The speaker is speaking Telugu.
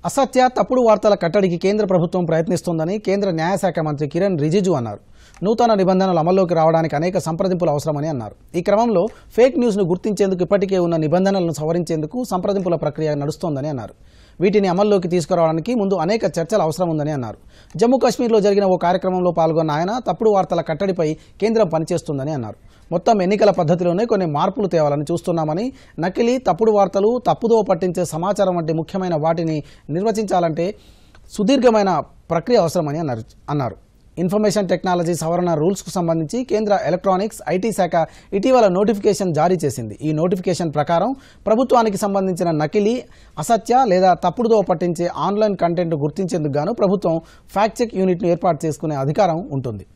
అసత్య తప్పుడు వార్తల కట్టడికి కేంద్ర ప్రభుత్వం ప్రయత్నిస్తోందని కేంద్ర న్యాయశాఖ మంత్రి కిరణ్ రిజిజు అన్నారు నూతన నిబంధనలు అమల్లోకి రావడానికి అనేక సంప్రదింపులు అవసరమని అన్నారు ఈ క్రమంలో ఫేక్ న్యూస్ను గుర్తించేందుకు ఇప్పటికే ఉన్న నిబంధనలను సవరించేందుకు సంప్రదింపుల ప్రక్రియ నడుస్తోందని అన్నారు వీటిని అమల్లోకి తీసుకురావడానికి ముందు అనేక చర్చలు అవసరం ఉందని అన్నారు జమ్మూ కాశ్మీర్లో జరిగిన ఓ కార్యక్రమంలో పాల్గొన్న ఆయన తప్పుడు వార్తల కట్టడిపై కేంద్రం పనిచేస్తుందని అన్నారు మొత్తం ఎన్నికల పద్ధతిలోనే కొన్ని మార్పులు తేవాలని చూస్తున్నామని నకిలీ తప్పుడు వార్తలు తప్పుదో పట్టించే సమాచారం వంటి ముఖ్యమైన వాటిని నిర్వచించాలంటే సుదీర్ఘమైన ప్రక్రియ అవసరమని అన్నారు అన్నారు ఇన్ఫర్మేషన్ టెక్నాలజీ సవరణ రూల్స్కు సంబంధించి కేంద్ర ఎలక్ట్రానిక్స్ ఐటీ శాఖ ఇటీవల నోటిఫికేషన్ జారీ చేసింది ఈ నోటిఫికేషన్ ప్రకారం ప్రభుత్వానికి సంబంధించిన నకిలీ అసత్య లేదా తప్పుడుదో పట్టించే ఆన్లైన్ కంటెంట్ గుర్తించేందుకు గాను ప్రభుత్వం ఫ్యాక్ట్ చెక్ యూనిట్ను ఏర్పాటు చేసుకునే అధికారం ఉంటుంది